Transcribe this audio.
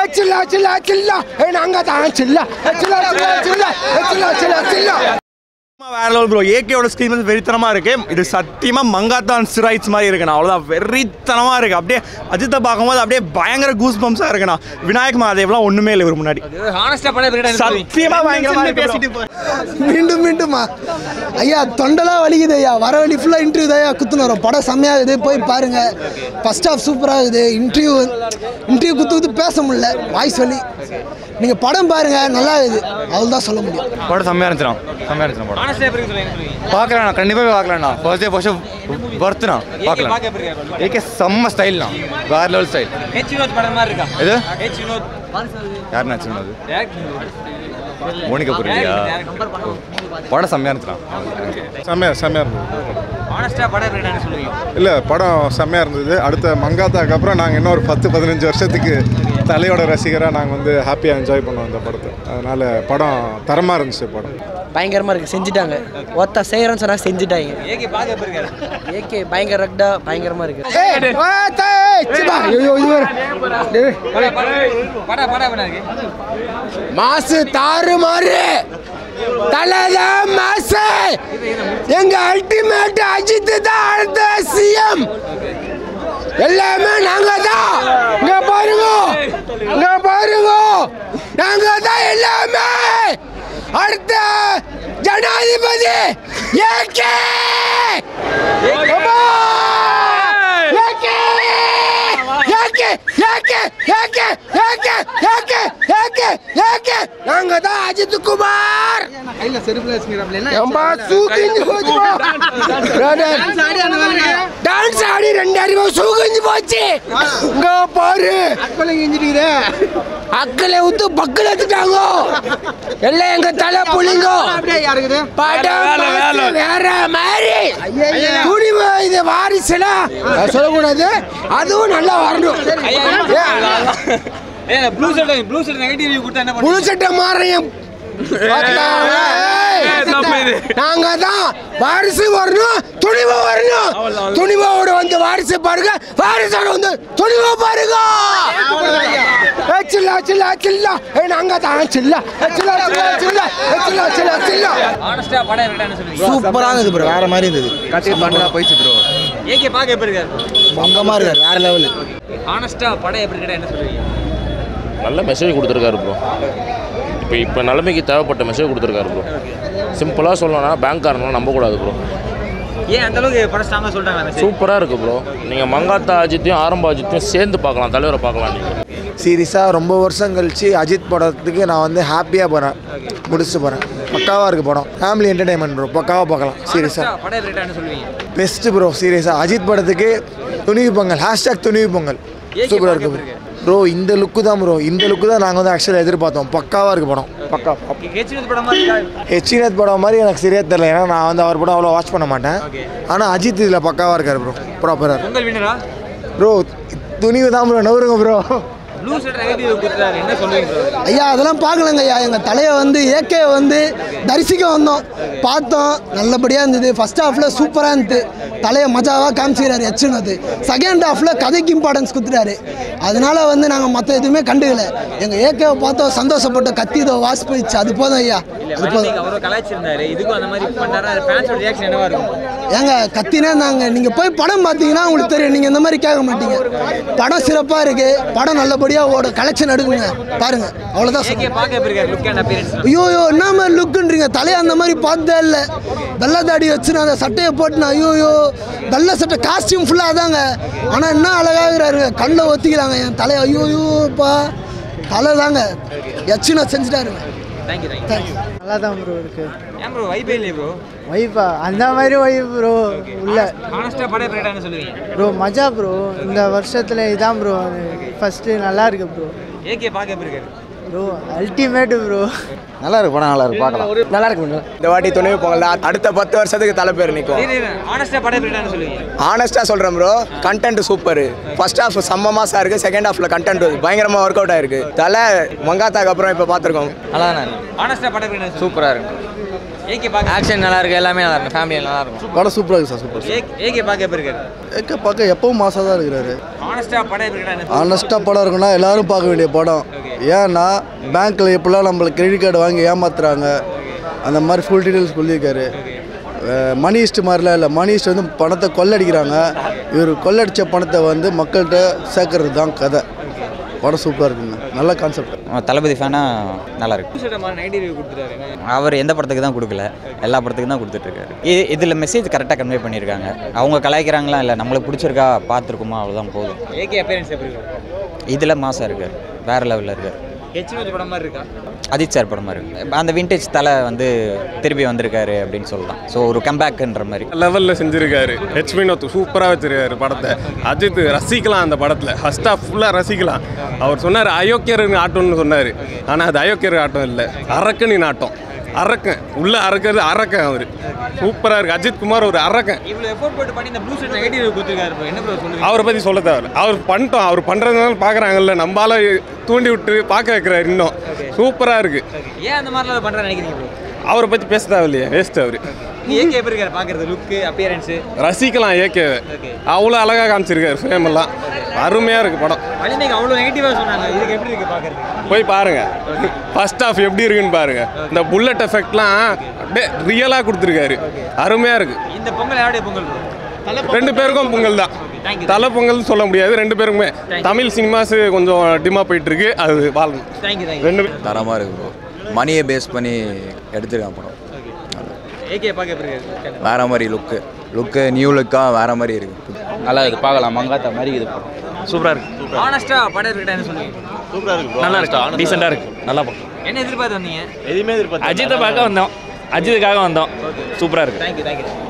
சில்லா சில்லா சில்லா ஏ நாங்க தான் சில்லா சில்லா சில்லா சில்லா சில்லா சில்லா சில்லா வேற லெவல் ப்ரோ ஏகேயோட ஸ்க்ரீன் வந்து வெறித்தனமா இருக்கு இது சத்தியமா மங்காத்தான் ஸ்ரைட்ஸ் மாதிரி இருக்குண்ணா அவ்வளோதான் வெறித்தனமா இருக்கு அப்படியே அஜித்தை பார்க்கும்போது அப்படியே பயங்கர கூஸ் பம்ஸா இருக்குண்ணா விநாயக் மகாதேவ்லாம் ஒண்ணுமே இல்லை இவர் முன்னாடி ஹானஸ்டா படம் எப்படி சத்தியமா பயங்கரமா இருக்கு bro. மீண்டும் மீண்டுமா ஐயா தொண்டெல்லாம் வலிக்குது ஐயா வர வழி ஃபுல்லாக இன்டர்வியூ தான் ஐயா குத்துன்னு வரும் படம் செம்மையாகுது போய் பாருங்க ஃபர்ஸ்ட் ஹாஃப் சூப்பராக இருக்குது இன்டர்வியூ இன்டர்வியூ குத்து குத்து பேச முடியல வாய்ஸ் வலி நீங்கள் படம் பாருங்க நல்லா இருக்குது அவள் தான் சொல்ல முடியும் படம் செம்மையாக இருந்துச்சுண்ணா செம்மையாக இருந்துச்சு படம் ஹானஸ்டா எப்படி சொல்லுங்க பார்க்கலாண்ணா கண்டிப்பாக பார்க்கலாண்ணா ஃபர்ஸ்ட் டே ஃபர்ஸ்ட் ஒர்த்துண்ணா பார்க்கலாம் பாக்க எப்படி இருக்கு ஏகே செம்ம ஸ்டைல்ண்ணா வேற லெவல் ஸ்டைல் ஹெச் வினோத் படம் மாதிரி இருக்கா எது ஹெச் வினோத் யார் நச்சுனது டேரக்டர் மோனிகா புரியலையா படம் செம்மையாக இருந்துச்சுண்ணா செம்மையா செம்மையா இருந்தது ஹானஸ்டா படம் எப்படி சொல்லுவீங்க இல்லை படம் செம்மையா இருந்தது அடுத்த மங்காத்தாக்கு அப்புறம் நாங்கள் இன்னும் ஒரு பத்து பதினஞ்சு வருஷத்துக்கு தலையோட ரசிகராக நாங்கள் வந்து ஹாப்பியாக என்ஜாய் பண்ணோம் இந்த படத்தை அதனால படம் தரமாக இருந்துச்சு படம் பயங்கரமாக இருக்குது செஞ்சுட்டாங்க ஒருத்தா செய்கிறேன்னு சொன்னால் செஞ்சுட்டாங்க ஏகே பாக்க எப்படி இருக்கு ஏகே பயங்கர ரக்டா பயங்கரமாக இருக்குது ஏய், வா, தே, சிவா. ஐயோ, இது வேற. டேய். படம் படம் படம் எப்படி இருக்கு மாசு தாறு மாறு தலைதான் மாசு எங்க அல்டிமேட் அஜித் தான் அடுத்த சிஎம் எல்லாமே நாங்க தான் இங்க பாருங்க இங்க பாருங்க நாங்க தான் எல்லாமே அடுத்த ஜனாதிபதி AK AK AK AK AK AK AK AK AK நாங்க தான் அஜித் குமார் ஏம்பா, சூக்கிஞ்சு போச்சுப்பா. டான்ஸ் ஆடி ரெண்டு அறிவு சூக்கிஞ்சு போச்சு இங்க பாரு அக்கலை ஊத்து பக்கல் எடுத்துட்டாங்க எல்லாம் எங்க தலை புளிங்க படம் பார்த்து வேற மாதிரி துணிவு இது வாரிசுல சொல்லக்கூடாது அதுவும் நல்லா வரணும் ஏ blue shirt blue shirt negative review கொடுத்தா என்ன பண்ணுவீங்க புழு சட்டை மாறையும் நாங்க தான் வாரிசு வரணும் துணிவு வரணும் துணிவோட வந்து வாரிசு பாருங்க வாரிசோட வந்து துணிவு பாருங்க ஏ, சில்லா சில்லா சில்லா ஏ நாங்க தான் சில்லா ஏ, சில்லா சில்லா சில்லா ஏ, சில்லா சில்லா சில்லா ஹானஸ்டா படம் எப்படி சொல்லுவீங்க சூப்பராக இருந்தது ப்ரோ வேற மாதிரி இருந்தது கத்தி பண்ணா போயிடுச்சு ப்ரோ ஏகே பாக்க எப்படி இருக்கு பங்கமாக இருக்காரு வேற லெவலு ஹானஸ்டா படம் எப்படி இருக்கா என்ன சொல்லுவீங்க நல்ல மெசேஜ் கொடுத்துருக்காரு ப்ரோ இப்போ இப்போ நிலைமைக்கு தேவைப்பட்ட மெசேஜ் கொடுத்துருக்காரு ப்ரோ சிம்பிளாக சொல்லணும்னா பேங்க்காரங்களாம் நம்பக்கூடாது ப்ரோ ஏன் அந்த அளவுக்கு படம் ஸ்ட்ராங்கா சொல்றாங்க மெசேஜ் சூப்பராக இருக்குது ப்ரோ நீங்கள் மங்காத்தா அஜித்தையும் ஆரம்ப அஜித்தையும் சேர்ந்து பார்க்கலாம் தலைவரை பார்க்கலாம் நீங்கள் சீரியஸாக ரொம்ப வருஷம் கழிச்சு அஜித் படத்துக்கு நான் வந்து ஹாப்பியாக போகிறேன் முடிச்சுட்டு போகிறேன் பக்காவாக இருக்குது படம் ஃபேமிலி என்டர்டைன்மெண்ட் ப்ரோ பக்காவாக பார்க்கலாம் சீரியஸாக படம் எப்படி இருக்கா சொல்லுவீங்க பெஸ்ட்டு ப்ரோ சீரியஸாக அஜித் படத்துக்கு துணிவு பொங்கல் ஹேஷ்டாக் துணிவு பொங்கல் சூப்பராக இருக்கு ப்ரோ ப்ரோ இந்த லுக்கு தான் ப்ரோ இந்த லுக்கு தான் நாங்கள் வந்து ஆக்சுவலாக எதிர்பார்த்தோம் பக்காவாக இருக்குது படம் பக்கா ஹெச் வினோத் படம் மாதிரி இருக்கா ஹெச்இனத் படம் மாதிரி எனக்கு சரியாக தெரியல ஏன்னா நான் வந்து அவர் படம் அவ்வளோ வாட்ச் பண்ண மாட்டேன் ஆனால் அஜித் இதில் பக்காவாக இருக்கார் ப்ரோ ப்ராப்பராக பொங்கல் வினரா ப்ரோ துணிவு தான் ப்ரோ நவருங்க ப்ரோ ப்ளூ ஷர்ட் நெகட்டிவ் கொடுத்தாரு என்ன சொல்லுவீங்க bro? ஐயா அதெல்லாம் பார்க்கலங்க ஐயா எங்கள் தலையை வந்து ஏகே வந்து தரிசிக்க வந்தோம் பார்த்தோம் நல்லபடியாக இருந்தது ஃபர்ஸ்ட் ஹாஃபில் சூப்பராக இருந்தது தலையை மஜாவாக காமிச்சிக்கிறாரு எச்சுனது செகண்ட் ஹாஃபில் கதைக்கு இம்பார்ட்டன்ஸ் கொடுத்துட்டாரு அதனால வந்து நாங்கள் மற்ற எதுவுமே கண்டுக்கல எங்கள் ஏகேவை பார்த்தோம் சந்தோஷப்பட்டோம் கத்தி இதோ வாசி போயிடுச்சு அது போதும் ஐயா இல்ல அது போதும் வலிமைக்கு அவரும் கலாய்ச்சிருந்தாரு இதுக்கும் அந்த மாதிரி பண்ணாரா ஃபேன்ஸோட ரியாக்ஷன் என்னவா இருக்கும் ஏங்க கத்தினே இருந்தாங்க நீங்கள் போய் படம் பார்த்தீங்கன்னா உங்களுக்கு தெரியும் நீங்கள் இந்த மாதிரி கேட்க மாட்டீங்க படம் சிறப்பாக இருக்குது படம் நல்லபடியாக ஓடும் கலெக்ஷன் எடுக்குங்க பாருங்க அவ்வளோதான் ஏகே சொல்லுங்க பாக்க எப்படி இருக்காரு லுக் அண்ட் அப்பியரன்ஸ் ஐயோ ஐயோ என்ன மாதிரி லுக்குன்றீங்க தலையை அந்த மாதிரி பார்த்ததே இல்லை வெள்ளை தாடி வச்சு நான் அந்த சட்டையை போட்டு நான் ஐயோ ஐயோ வெள்ளை சட்டை காஸ்டியூம் ஃபுல்லாக தாங்க ஆனால் என்ன அழகாகிறாரு கண்ணில் ஒத்திக்கிறாங்க என் தலையை ஐயோ ஐயோப்பா தலை தாங்க எச்சுனா செஞ்சுட்டாருங்க தேங்க்யூ தேங்க்யூ தேங்க்யூ நல்லா தான் ப்ரோ இருக்கு ஏன் ப்ரோ வைபே இல்லையே ப்ரோ வைஃபா அந்த மாதிரி வைஃப் ப்ரோ உள்ள ஹானஸ்டா படம் எப்படி இருக்கான்னு சொல்லுவீங்க ப்ரோ மஜா ப்ரோ இந்த வருஷத்தில் இதான் ப்ரோ ஃபஸ்ட்டு நல்லா இருக்கு ப்ரோ ஏகே பாக்க எப்படி இருக்காரு ப்ரோ அல்டிமேட்டு ப்ரோ நல்லா இருக்கு படம் நல்லா இருக்கு பார்க்கலாம் நல்லா இருக்கு இந்த வாட்டி துணிவு பொங்கல் அடுத்த பத்து வருஷத்துக்கு தலை பேர் நிற்கும் ஹானஸ்டா படம் எப்படி இருக்கான்னு சொல்லுவீங்க ஆனஸ்டா சொல்றேன் bro content super first half செம்ம மாசா இருக்கு செகண்ட் ஹாஃப்ல கண்டென்ட் பயங்கரமா ஒர்க் அவுட் ஆயிருக்கு தலை மங்காத்தாக்கு அப்புறம் இப்போ பார்த்துருக்கோம் நல்லா தான் ஹானஸ்டா படம் எப்படி இருக்கான்னு சூப்பராக இருக்கு ஏகே பாக்க ஆக்ஷன் நல்லா இருக்கு எல்லாமே நல்லா இருக்கு ஃபேமிலி நல்லா இருக்கும் படம் சூப்பராக இருக்குது சார் சூப்பர் ஏகே- ஏகே பாக்க எப்படி இருக்காரு எக்க பார்க்க எப்பவும் மாசாக தான் இருக்கிறாரு ஹானஸ்டா படம் எப்படி இருக்கான்னு ஆனஸ்ட்டாக படம் இருக்குன்னா எல்லாரும் பார்க்க வேண்டிய படம் ஓகே ஏன்னா பேங்க்கில் எப்படிலாம் நம்மளுக்கு கிரெடிட் கார்டு வாங்கி ஏமாத்துறாங்க அந்த மாதிரி ஃபுல் டீட்டெயில்ஸ் சொல்லியிருக்காரு மணி ஹிஸ்ட் மாதிரிலாம் இல்லை மணி ஹிஸ்ட் வந்து பணத்தை கொள்ளடிக்கிறாங்க இவர் கொள்ளடிச்ச பணத்தை வந்து மக்கள்கிட்ட சேர்க்கறது தான் கதை படம் சூப்பராக இருக்குங்க நல்ல கான்செப்ட் தளபதி ஃபேனாக நல்லா இருக்கு நைன்டி ரிவ்யூ கொடுத்துட்டாரு அவர் எந்த படத்துக்கு தான் கொடுக்கல எல்லா படத்துக்கும் தான் கொடுத்துட்ருக்காரு இது இதில் மெசேஜ் கரெக்டாக கன்வே பண்ணியிருக்காங்க அவங்க கலாய்க்கிறாங்களா இல்லை நம்மளுக்கு பிடிச்சிருக்கா பார்த்துருக்குமா அவ்வளோதான் போதும் ஏகே அப்பேரன்ஸ் எப்படி இருக்கும் இதில் மாசம் இருக்கார் வேறு லெவலில் இருக்கார் ஹெச்னோஜ் படம் மாதிரி இருக்கா அஜித் சார் படமா இருக்கு அந்த விண்டேஜ் தலை வந்து திருப்பி வந்திருக்காரு அப்படின்னு சொல்லலாம் ஸோ ஒரு கம்பேக்ன்ற மாதிரி லெவலில் செஞ்சுருக்காரு ஹெச் வினோத் சூப்பராக வச்சிருக்காரு படத்தை அஜித் ரசிக்கலாம் அந்த படத்தில் ஃபர்ஸ்ட் ஆஃப் ஃபுல்லாக ரசிக்கலாம் அவர் சொன்னார் அயோக்கியர் ஆட்டம்னு சொன்னார் ஆனால் அது அயோக்கியர் ஆட்டம் இல்லை அரக்கனின் ஆட்டம் அரக்கன் உள்ள அறக்கிறது அரக்கன் அவர் சூப்பராக இருக்கு அஜித் குமார் ஒரு அரக்கன் இவ்வளோ எஃபோர்ட் போட்டு பண்ணி இந்த ப்ளூ ஷர்ட் நெகட்டிவ் ரிவ்யூ கொடுத்துருக்காரு bro. என்ன ப்ரோ சொல்லுங்க அவரை பற்றி சொல்ல தேவை அவர் பண்ணிட்டோம் அவர் பண்ணுறதுனால பார்க்குறாங்கல்ல நம்மளால தூண்டி விட்டு பார்க்க வைக்கிறாரு இன்னும் சூப்பராக இருக்குது ஏன் அந்த மாதிரிலாம் பண்ணுறேன் நினைக்கிறீங்க ப்ரோ அவரை பற்றி பேச தேவையில்லையே வேஸ்ட் அவர் ஏகே எப்படி இருக்காரு பார்க்கறது லுக்கு அப்பியரன்ஸு ரசிக்கலாம் ஏகேவை அவ்வளோ அழகாக காமிச்சிருக்காரு ஃப்ரேம் எல்லாம் அருமையாக இருக்குது படம் வலிமைக்கு அவ்வளோ நெகட்டிவாக சொன்னாங்க இதுக்கு எப்படி இருக்கு பார்க்கறது போய் பாருங்க ஃபர்ஸ்ட் ஆஃப் எப்படி இருக்குன்னு பாருங்க இந்த புல்லட் எஃபெக்ட்லாம் அப்படியே ரியலாக கொடுத்துருக்காரு அருமையாக இருக்கு இந்த பொங்கல் யாருடைய பொங்கல் ப்ரோ ரெண்டு பேருக்கும் பொங்கல் தான் தலை பொங்கல்னு சொல்ல முடியாது ரெண்டு பேருக்குமே தமிழ் சினிமாஸ் கொஞ்சம் டிமா போயிட்டு இருக்கு அது வாழணும் தேங்க்யூ தேங்க்யூ ரெண்டு பேரும் தரமாக இருக்கு ப்ரோ மணியை பேஸ் பண்ணி எடுத்திருக்கான் படம் ஏகே பார்க்க எப்படி இருக்கு வேற மாதிரி லுக்கு லுக்கு நியூ லுக்காக வேற மாதிரி இருக்கு நல்லா இது பார்க்கலாம் மங்காத்தா மாதிரி இது சூப்பராக இருக்கு ஆனஸ்ட்டாக படம் இருக்கட்டா என்ன சொல்லுவீங்க சூப்பராக இருக்கு நல்லா இருக்கு டீசெண்டாக இருக்கு நல்லா படம் என்ன எதிர்பார்த்து வந்தீங்க எதுவுமே எதிர்பார்த்து அஜித்தை பார்க்க வந்தோம் அஜித்துக்காக வந்தோம் சூப்பராக இருக்கு தேங்க்யூ தேங்க்யூ